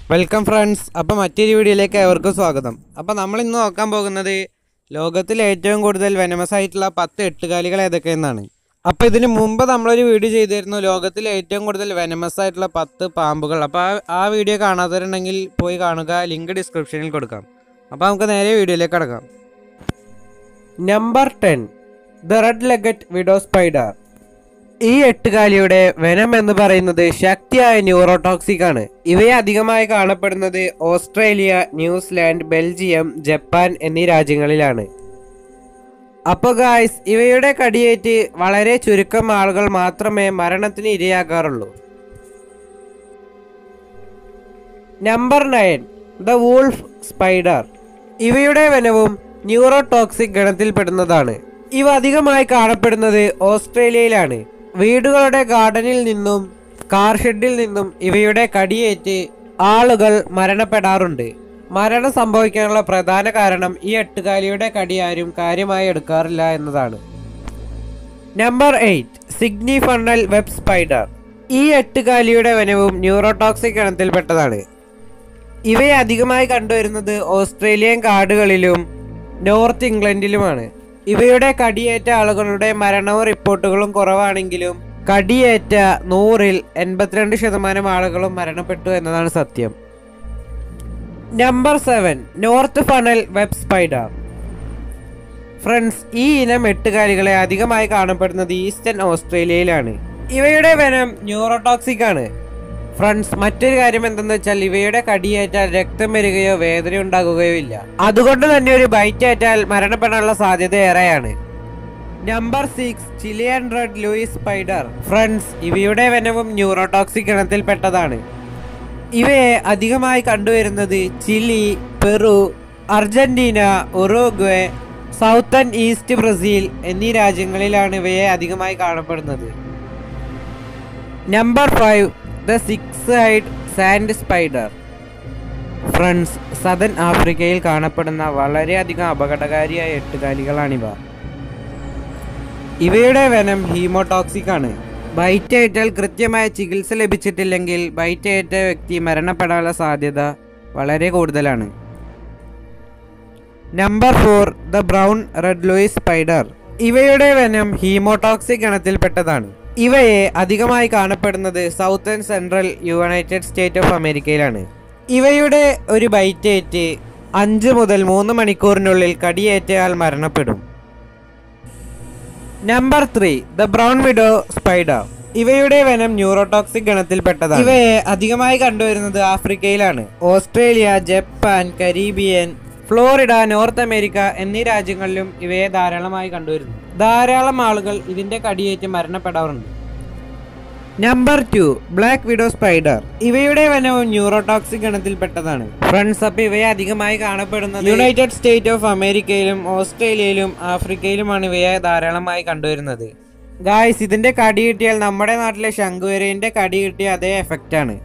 welcome friends അപ്പോൾ മറ്റൊരു വീഡിയോയിലേക്ക് ഏവർക്കും സ്വാഗതം അപ്പോൾ നമ്മൾ ഇന്ന് നോക്കാൻ പോകുന്നത് ലോകത്തിൽ ഏറ്റവും കൂടുതൽ വെനമസ് ആയിട്ടുള്ള പത്ത് എട്ടുകാലികൾ ഏതൊക്കെയെന്നാണ് അപ്പോൾ ഇതിന് മുമ്പ് നമ്മളൊരു വീഡിയോ ചെയ്തിരുന്നു ലോകത്തിൽ ഏറ്റവും കൂടുതൽ വെനമസ് ആയിട്ടുള്ള പത്ത് പാമ്പുകൾ അപ്പോൾ ആ ആ വീഡിയോ കാണാത്തവരുണ്ടെങ്കിൽ പോയി കാണുക ലിങ്ക് ഡിസ്ക്രിപ്ഷനിൽ കൊടുക്കാം അപ്പോൾ നമുക്ക് നേരെ വീഡിയോയിലേക്ക് കടക്കാം number ten the red legged widow spider ഈ എട്ടുകാലിയുടെ വെനം എന്ന് പറയുന്നത് ശക്തിയായ ന്യൂറോടോക്സിക് ആണ് ഇവയെ അധികമായി കാണപ്പെടുന്നത് ഓസ്ട്രേലിയ ന്യൂസിലാൻഡ് ബെൽജിയം ജപ്പാൻ എന്നീ രാജ്യങ്ങളിലാണ് അപ്പോൾ ഗായ്സ് ഇവയുടെ കടിയേറ്റ് വളരെ ചുരുക്കം ആളുകൾ മാത്രമേ മരണത്തിന് ഇരയാക്കാറുള്ളൂ number nine the wolf spider ഇവയുടെ വനവും ന്യൂറോടോക്സിക് ഗണത്തിൽപ്പെടുന്നതാണ് ഇവ അധികമായി കാണപ്പെടുന്നത് ഓസ്ട്രേലിയയിലാണ് വീടുകളുടെ ഗാർഡനിൽ നിന്നും കാർ ഷെഡിൽ നിന്നും ഇവയുടെ കടിയേറ്റ് ആളുകൾ മരണപ്പെടാറുണ്ട് മരണം സംഭവിക്കാനുള്ള പ്രധാന കാരണം ഈ എട്ടുകാലിയുടെ കടി ആരും കാര്യമായി എടുക്കാറില്ല എന്നതാണ് number eight Sydney funnel web spider ഈ എട്ടുകാലിയുടെ വനവും ന്യൂറോടോക്സിക് ഗണത്തിൽപ്പെട്ടതാണ് ഇവയെ അധികമായി കണ്ടുവരുന്നത് ഓസ്ട്രേലിയൻ കാടുകളിലും നോർത്ത് ഇംഗ്ലണ്ടിലുമാണ് ഇവയുടെ കടിയേറ്റ ആളുകളുടെ മരണവും റിപ്പോർട്ടുകളും കുറവാണെങ്കിലും കടിയേറ്റ നൂറിൽ എൺപത്തിരണ്ട് ശതമാനം ആളുകളും മരണപ്പെട്ടു എന്നതാണ് സത്യം number seven north funnel web spider friends ഈ ഇനം എട്ടുകാലികളെ അധികമായി കാണപ്പെടുന്നത് ഈസ്റ്റേൺ ഓസ്ട്രേലിയയിലാണ് ഇവയുടെ വനം ന്യൂറോടോക്സിക് ആണ് ഫ്രണ്ട്സ് മറ്റൊരു കാര്യം എന്തെന്ന് വെച്ചാൽ ഇവയുടെ കടിയേറ്റാൽ രക്തം വരികയോ വേദന ഉണ്ടാകുകയോ ഇല്ല അതുകൊണ്ട് തന്നെ ഒരു ബൈറ്റ് ഏറ്റാൽ മരണപ്പെടാനുള്ള സാധ്യത ഏറെയാണ് number six Chilean recluse spider friends ഇവയുടെ വനവും ന്യൂറോടോക്സിക് ഗണത്തിൽപ്പെട്ടതാണ് ഇവയെ അധികമായി കണ്ടുവരുന്നത് Chile Peru Argentina Uruguay southern east Brazil എന്നീ രാജ്യങ്ങളിലാണ് ഇവയെ അധികമായി കാണപ്പെടുന്നത് number five the six eyed sand spider friends southern ആഫ്രിക്കയിൽ കാണപ്പെടുന്ന വളരെയധികം അപകടകാരിയായ എട്ടുകാലികളാണിവ ഇവയുടെ വനം ഹീമോടോക്സിക് ആണ് ബൈറ്റ് ഏറ്റാൽ കൃത്യമായ ചികിത്സ ലഭിച്ചിട്ടില്ലെങ്കിൽ ബൈറ്റ് ഏറ്റ വ്യക്തി മരണപ്പെടാനുള്ള സാധ്യത വളരെ കൂടുതലാണ് number four the brown recluse spider ഇവയുടെ വനം ഹീമോടോക്സിക് ഗണത്തിൽപ്പെട്ടതാണ് ഇവയെ അധികമായി കാണപ്പെടുന്നത് southern central United State of അമേരിക്കയിലാണ് ഇവയുടെ ഒരു ബൈറ്റേറ്റ് അഞ്ച് മുതൽ മൂന്ന് മണിക്കൂറിനുള്ളിൽ കടിയേറ്റയാൽ മരണപ്പെടും number three the brown widow spider ഇവയുടെ വനം ന്യൂറോടോക്സിക് ഗണത്തിൽപ്പെട്ടതാണ് ഇവയെ അധികമായി കണ്ടുവരുന്നത് ആഫ്രിക്കയിലാണ് Australia Japan Caribbean Florida North America എന്നീ രാജ്യങ്ങളിലും ഇവയെ ധാരാളമായി കണ്ടുവരുന്നു ധാരാളം ആളുകൾ ഇതിന്റെ കടിയേറ്റ് മരണപ്പെടാറുണ്ട് number two black widow spider ഇവയുടെ വനവും ന്യൂറോടോക്സിക് ഗണത്തിൽപ്പെട്ടതാണ് ഫ്രണ്ട്സ് അപ്പ് ഇവയെ അധികമായി കാണപ്പെടുന്നത് യുണൈറ്റഡ് സ്റ്റേറ്റ് ഓഫ് അമേരിക്കയിലും ഓസ്ട്രേലിയയിലും ആഫ്രിക്കയിലുമാണ് ഇവയെ ധാരാളമായി കണ്ടുവരുന്നത് ഗായ്സ് ഇതിന്റെ കടി കിട്ടിയാൽ നമ്മുടെ നാട്ടിലെ ശംഖുവരേന്റെ കടി കിട്ടിയ അതേ എഫക്റ്റ് ആണ്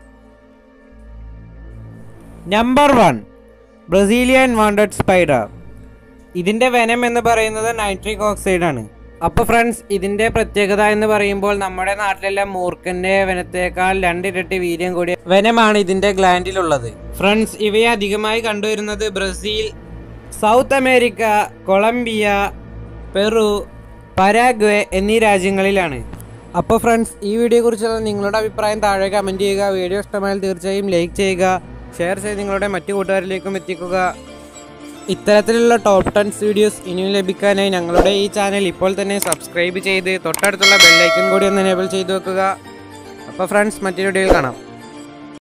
നമ്പർ വൺ ബ്രസീലിയൻ വാണ്ടഡ് സ്പൈഡർ ഇതിന്റെ വെനം എന്ന് പറയുന്നത് നൈട്രിക് ഓക്സൈഡ് ആണ് അപ്പോൾ ഫ്രണ്ട്സ് ഇതിന്റെ പ്രത്യേകത എന്ന് പറയുമ്പോൾ നമ്മുടെ നാട്ടിലെല്ലാം മൂർഖന്റെ വനത്തേക്കാൾ രണ്ടിരട്ടി വീര്യം കൂടിയ വനമാണ് ഇതിന്റെ ഗ്ലാൻഡിലുള്ളത് ഫ്രണ്ട്സ് ഇവയെ അധികമായി കണ്ടുവരുന്നത് Brazil South America Colombia Peru Paraguay എന്നീ രാജ്യങ്ങളിലാണ് അപ്പോൾ ഫ്രണ്ട്സ് ഈ വീഡിയോ കുറിച്ചുള്ള നിങ്ങളുടെ അഭിപ്രായം താഴെ കമൻറ്റ് ചെയ്യുക വീഡിയോ ഇഷ്ടമായാൽ തീർച്ചയായും ലൈക്ക് ചെയ്യുക ഷെയർ ചെയ്ത് നിങ്ങളുടെ മറ്റു കൂട്ടുകാരിലേക്കും എത്തിക്കുക ഇത്തരത്തിലുള്ള ടോപ്പ് ടെൻസ് വീഡിയോസ് ഇനിയും ലഭിക്കാനായി ഞങ്ങളുടെ ഈ ചാനൽ ഇപ്പോൾ തന്നെ സബ്സ്ക്രൈബ് ചെയ്ത് തൊട്ടടുത്തുള്ള ബെല്ലൈക്കൺ കൂടി ഒന്ന് എനേബിൾ ചെയ്ത് വെക്കുക അപ്പോൾ ഫ്രണ്ട്സ് മറ്റൊരു വീഡിയോയിൽ കാണാം